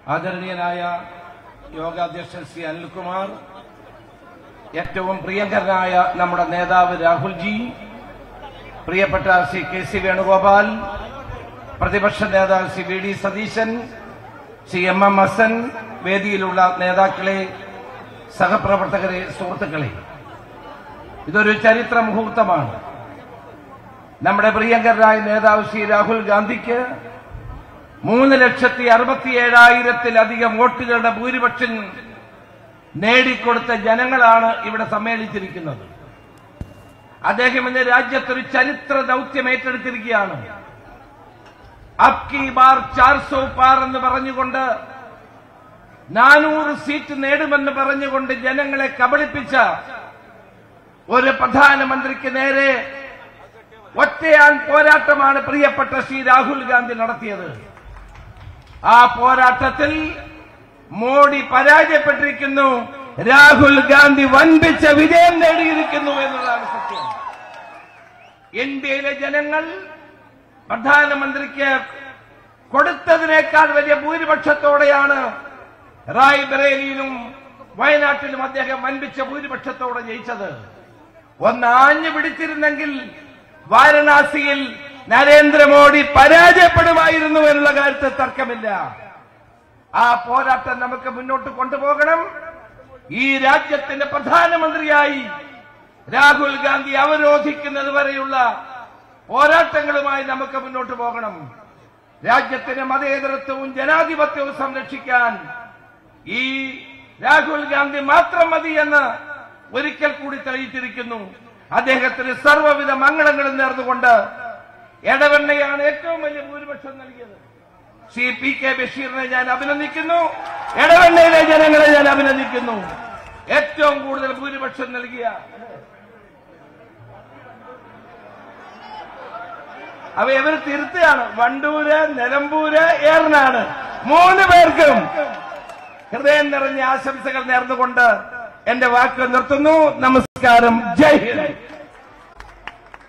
ആദരണീയനായ യോഗാധ്യക്ഷൻ ശ്രീ അനിൽകുമാർ ഏറ്റവും പ്രിയങ്കരനായ നമ്മുടെ നേതാവ് രാഹുൽജി പ്രിയപ്പെട്ട ശ്രീ കെ സി വേണുഗോപാൽ പ്രതിപക്ഷ നേതാവ് Shri V D Satheesan Shri M M Hassan വേദിയിലുള്ള നേതാക്കളെ സഹപ്രവർത്തകരെ സുഹൃത്തുക്കളെ ഇതൊരു ചരിത്ര മുഹൂർത്തമാണ് നമ്മുടെ പ്രിയങ്കരനായ നേതാവ് ശ്രീ രാഹുൽ ഗാന്ധിക്ക് മൂന്ന് ലക്ഷത്തി അറുപത്തി ഏഴായിരത്തിലധികം വോട്ടുകളുടെ ഭൂരിപക്ഷം നേടിക്കൊടുത്ത ജനങ്ങളാണ് ഇവിടെ സമ്മേളിച്ചിരിക്കുന്നത് അദ്ദേഹം ഇന്ന് രാജ്യത്തൊരു ചരിത്ര ദൗത്യം ഏറ്റെടുത്തിരിക്കുകയാണ് അബ്കി ബാർ ചാർസോ പാർ എന്ന് പറഞ്ഞുകൊണ്ട് നാനൂറ് സീറ്റ് നേടുമെന്ന് പറഞ്ഞുകൊണ്ട് ജനങ്ങളെ കബളിപ്പിച്ച ഒരു പ്രധാനമന്ത്രിക്ക് നേരെ ഒറ്റയാൻ പോരാട്ടമാണ് പ്രിയപ്പെട്ട ശ്രീ രാഹുൽ ഗാന്ധി നടത്തിയത് ആ പോരാട്ടത്തിൽ മോഡി പരാജയപ്പെട്ടിരിക്കുന്നു രാഹുൽ ഗാന്ധി വൻപിച്ച വിജയം നേടിയിരിക്കുന്നു എന്നുള്ളതാണ് സത്യം ഇന്ത്യയിലെ ജനങ്ങൾ പ്രധാനമന്ത്രിക്ക് കൊടുത്തതിനേക്കാൾ വലിയ ഭൂരിപക്ഷത്തോടെയാണ് റായ്ബറേലിയിലും വയനാട്ടിലും അദ്ദേഹം വൻപിച്ച ഭൂരിപക്ഷത്തോടെ ജയിച്ചത് ഒന്ന് ആഞ്ഞു പിടിച്ചിരുന്നെങ്കിൽ വാരണാസിയിൽ നരേന്ദ്രമോദി പരാജയപ്പെടുമായിരുന്നു എന്നുള്ള കാര്യത്തിൽ തർക്കമില്ല ആ പോരാട്ടം നമുക്ക് മുന്നോട്ട് കൊണ്ടുപോകണം ഈ രാജ്യത്തിന്റെ പ്രധാനമന്ത്രിയായി രാഹുൽ ഗാന്ധി അവരോധിക്കുന്നത് വരെയുള്ള പോരാട്ടങ്ങളുമായി നമുക്ക് മുന്നോട്ട് പോകണം രാജ്യത്തിന്റെ മതേതരത്വവും ജനാധിപത്യവും സംരക്ഷിക്കാൻ ഈ രാഹുൽ ഗാന്ധി മാത്രം മതി എന്ന് ഒരിക്കൽ കൂടി തെളിയിച്ചിരിക്കുന്നു അദ്ദേഹത്തിന് സർവ്വവിധ മംഗളങ്ങളും നേർന്നുകൊണ്ട് എടവെണ്ണയാണ് ഏറ്റവും വലിയ ഭൂരിപക്ഷം നൽകിയത് സി പി കെ ബഷീറിനെ ഞാൻ അഭിനന്ദിക്കുന്നു എടവെണ്ണയിലെ ജനങ്ങളെ ഞാൻ അഭിനന്ദിക്കുന്നു ഏറ്റവും കൂടുതൽ ഭൂരിപക്ഷം നൽകിയ അവ ഇവർ തിരുത്തുകയാണ് വണ്ടൂര് നിലമ്പൂര് ഏറനാട് മൂന്ന് പേർക്കും ഹൃദയം നിറഞ്ഞ ആശംസകൾ നേർന്നുകൊണ്ട് എന്റെ വാക്ക് നിർത്തുന്നു നമസ്കാരം ജയ് ഹിന്ദ്